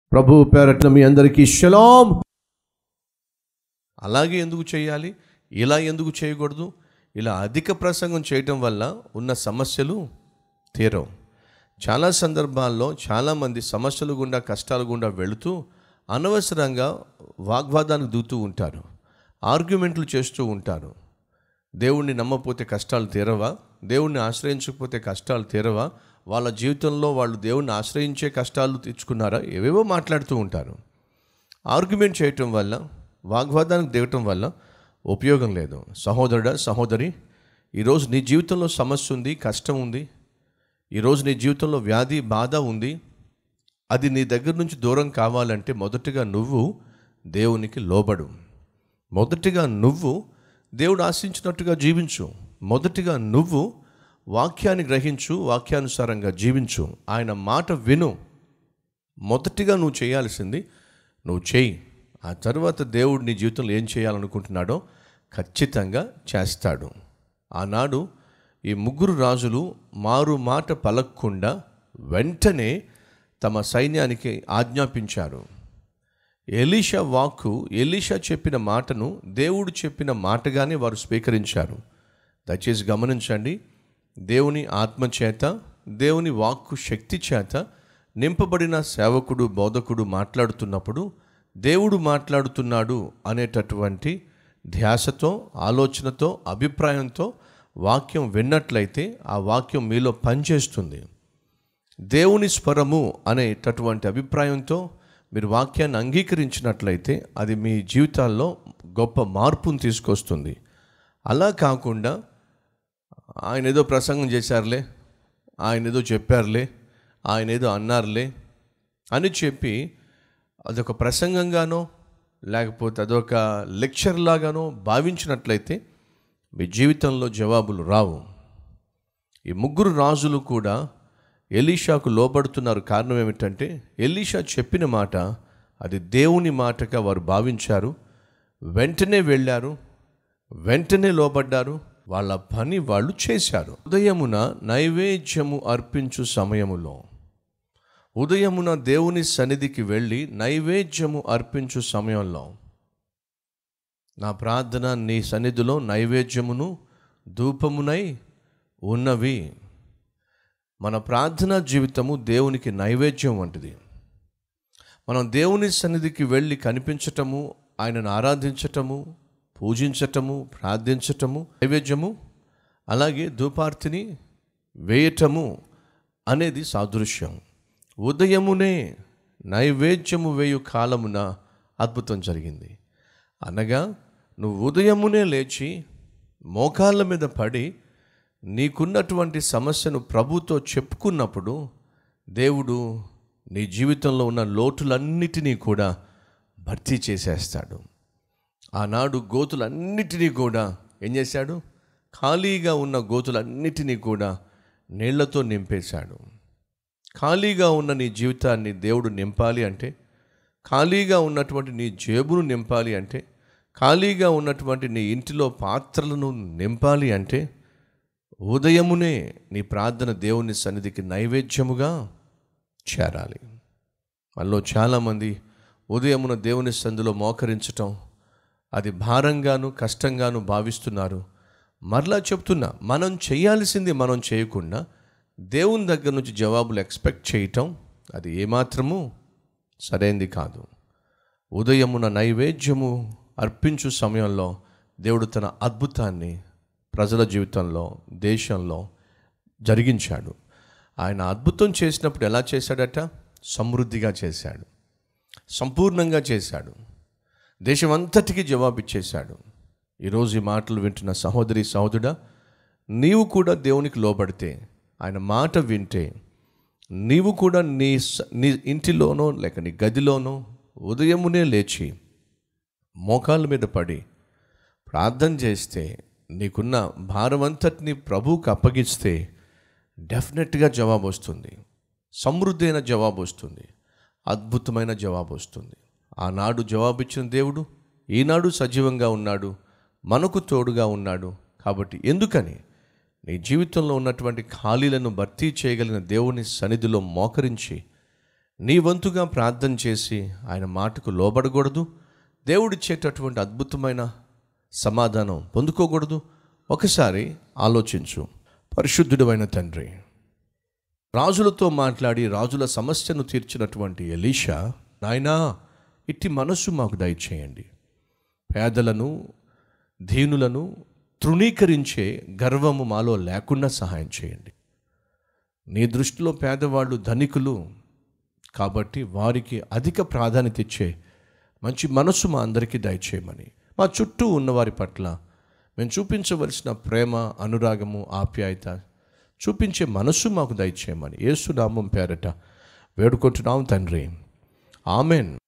ప్రభు పేరట్న మీ అందరికీ షలాం అలాగే ఎందుకు చేయాలి ఇలా ఎందుకు చేయకూడదు ఇలా అధిక ప్రసంగం చేయటం వల్ల ఉన్న సమస్యలు తీరవు చాలా సందర్భాల్లో చాలామంది సమస్యలు గుండా కష్టాలు గుండా వెళుతూ అనవసరంగా వాగ్వాదానికి దూతూ ఉంటారు ఆర్గ్యుమెంట్లు చేస్తూ ఉంటారు దేవుణ్ణి నమ్మపోతే కష్టాలు తీరవా దేవుణ్ణి ఆశ్రయించకపోతే కష్టాలు తీరవా వాళ్ళ జీవితంలో వాళ్ళు దేవుణ్ణి ఆశ్రయించే కష్టాలు తెచ్చుకున్నారా ఏవేవో మాట్లాడుతూ ఉంటారు ఆర్గ్యుమెంట్ చేయటం వల్ల వాగ్వాదానికి దిగటం వల్ల ఉపయోగం లేదు సహోదరుడా సహోదరి ఈరోజు నీ జీవితంలో సమస్య ఉంది కష్టం ఉంది ఈరోజు నీ జీవితంలో వ్యాధి బాధ ఉంది అది నీ దగ్గర నుంచి దూరం కావాలంటే మొదటగా నువ్వు దేవునికి లోబడు మొదటిగా నువ్వు దేవుడు ఆశించినట్టుగా జీవించు మొదటిగా నువ్వు వాక్యాన్ని గ్రహించు వాక్యానుసారంగా జీవించు ఆయన మాట విను మొదటిగా నువ్వు చేయాల్సింది నువ్వు చేయి ఆ తర్వాత దేవుడు నీ జీవితంలో ఏం చేయాలనుకుంటున్నాడో ఖచ్చితంగా చేస్తాడు ఆనాడు ఈ ముగ్గురు రాజులు మారు మాట పలక్కుండా వెంటనే తమ సైన్యానికి ఆజ్ఞాపించారు ఎలీషా వాక్కు ఎలీషా చెప్పిన మాటను దేవుడు చెప్పిన మాటగానే వారు స్వీకరించారు దయచేసి గమనించండి దేవుని ఆత్మ చేత దేవుని వాక్కు శక్తి చేత నింపబడిన సేవకుడు బోధకుడు మాట్లాడుతున్నప్పుడు దేవుడు మాట్లాడుతున్నాడు అనేటటువంటి ధ్యాసతో ఆలోచనతో అభిప్రాయంతో వాక్యం విన్నట్లయితే ఆ వాక్యం మీలో పనిచేస్తుంది దేవుని స్వరము అనేటటువంటి అభిప్రాయంతో మీరు వాక్యాన్ని అంగీకరించినట్లయితే అది మీ జీవితాల్లో గొప్ప మార్పును తీసుకొస్తుంది అలా కాకుండా ఆయన ఏదో ప్రసంగం చేశారులే ఆయన ఏదో చెప్పారులే ఆయన ఏదో అన్నారులే అని చెప్పి అదొక ప్రసంగంగానో లేకపోతే అదొక లెక్చర్ లాగానో భావించినట్లయితే మీ జీవితంలో జవాబులు రావు ఈ ముగ్గురు రాజులు కూడా ఎలీషాకు లోబడుతున్నారు కారణం ఏమిటంటే ఎలీషా చెప్పిన మాట అది దేవుని మాటగా వారు భావించారు వెంటనే వెళ్ళారు వెంటనే లోబడ్డారు వాళ్ళ పని వాళ్ళు చేశారు ఉదయమున నైవేద్యము అర్పించు సమయములో ఉదయమున దేవుని సన్నిధికి వెళ్ళి నైవేద్యము అర్పించు సమయంలో నా ప్రార్థన నీ సన్నిధిలో నైవేద్యమును ధూపమునై ఉన్నవి మన ప్రార్థనా జీవితము దేవునికి నైవేద్యం వంటిది మనం దేవుని సన్నిధికి వెళ్ళి కనిపించటము ఆయనను ఆరాధించటము పూజించటము ప్రార్థించటము నైవేద్యము అలాగే ధూపార్తిని వేయటము అనేది సాదృశ్యం ఉదయమునే నైవేద్యము వేయు కాలమున అద్భుతం జరిగింది అనగా నువ్వు ఉదయమునే లేచి మోకాళ్ళ మీద పడి నీకున్నటువంటి సమస్యను ప్రభుతో చెప్పుకున్నప్పుడు దేవుడు నీ జీవితంలో ఉన్న లోటులన్నిటినీ కూడా భర్తీ చేసేస్తాడు ఆనాడు గోతులన్నిటినీ కూడా ఏం చేశాడు ఖాళీగా ఉన్న గోతులన్నిటినీ కూడా నీళ్లతో నింపేశాడు ఖాళీగా ఉన్న నీ జీవితాన్ని దేవుడు నింపాలి అంటే ఖాళీగా ఉన్నటువంటి నీ జేబును నింపాలి అంటే ఖాళీగా ఉన్నటువంటి నీ ఇంటిలో పాత్రలను నింపాలి అంటే ఉదయమునే నీ ప్రార్థన దేవుని సన్నిధికి నైవేద్యముగా చేరాలి మనలో చాలామంది ఉదయమున దేవుని సందులో మోకరించటం అది భారంగాను కష్టంగాను భావిస్తున్నారు మరలా చెప్తున్నా మనం చేయాల్సింది మనం చేయకుండా దేవుని దగ్గర నుంచి జవాబులు ఎక్స్పెక్ట్ చేయటం అది ఏమాత్రము సరైంది కాదు ఉదయమున నైవేద్యము అర్పించు సమయంలో దేవుడు తన అద్భుతాన్ని ప్రజల జీవితంలో దేశంలో జరిగించాడు ఆయన అద్భుతం చేసినప్పుడు ఎలా చేశాడట సమృద్ధిగా చేశాడు సంపూర్ణంగా చేశాడు దేశమంతటికి జవాబిచ్చేశాడు ఈరోజు ఈ మాటలు వింటున్న సహోదరి సహోదరుడా నీవు కూడా దేవునికి లోబడితే ఆయన మాట వింటే నీవు కూడా నీ స- నీ ఇంటిలోనో లేక నీ గదిలోనో ఉదయమునే లేచి మోకాళ్ళ మీద పడి ప్రార్థన చేస్తే నీకున్న భారమంతటిని ప్రభువుకు అప్పగిస్తే డెఫినెట్గా జవాబు వస్తుంది సమృద్ధి అయిన జవాబు వస్తుంది అద్భుతమైన జవాబు వస్తుంది ఆనాడు జవాబు ఇచ్చిన దేవుడు ఈనాడు సజీవంగా ఉన్నాడు మనకు తోడుగా ఉన్నాడు కాబట్టి ఎందుకని నీ జీవితంలో ఉన్నటువంటి ఖాళీలను భర్తీ చేయగలిగిన దేవుని సన్నిధిలో మోకరించి నీ వంతుగా ప్రార్థన చేసి ఆయన మాటకు లోబడకూడదు దేవుడిచ్చేటటువంటి అద్భుతమైన సమాధానం పొందుకోకూడదు ఒకసారి ఆలోచించు పరిశుద్ధుడమైన తండ్రి రాజులతో మాట్లాడి రాజుల సమస్యను తీర్చినటువంటి ఎలీషా నాయనా ఇట్టి మనస్సు మాకు దయచేయండి పేదలను దీనులను తృణీకరించే గర్వము మాలో లేకుండా సహాయం చేయండి నీ దృష్టిలో పేదవాళ్ళు ధనికులు కాబట్టి వారికి అధిక ప్రాధాన్యత ఇచ్చే మంచి మనస్సు మా అందరికీ దయచేయమని మా చుట్టూ ఉన్నవారి పట్ల మేము చూపించవలసిన ప్రేమ అనురాగము ఆప్యాయత చూపించే మనస్సు మాకు దయచేయమని యేసునామం పేరట వేడుకుంటున్నాం తండ్రి ఆమెన్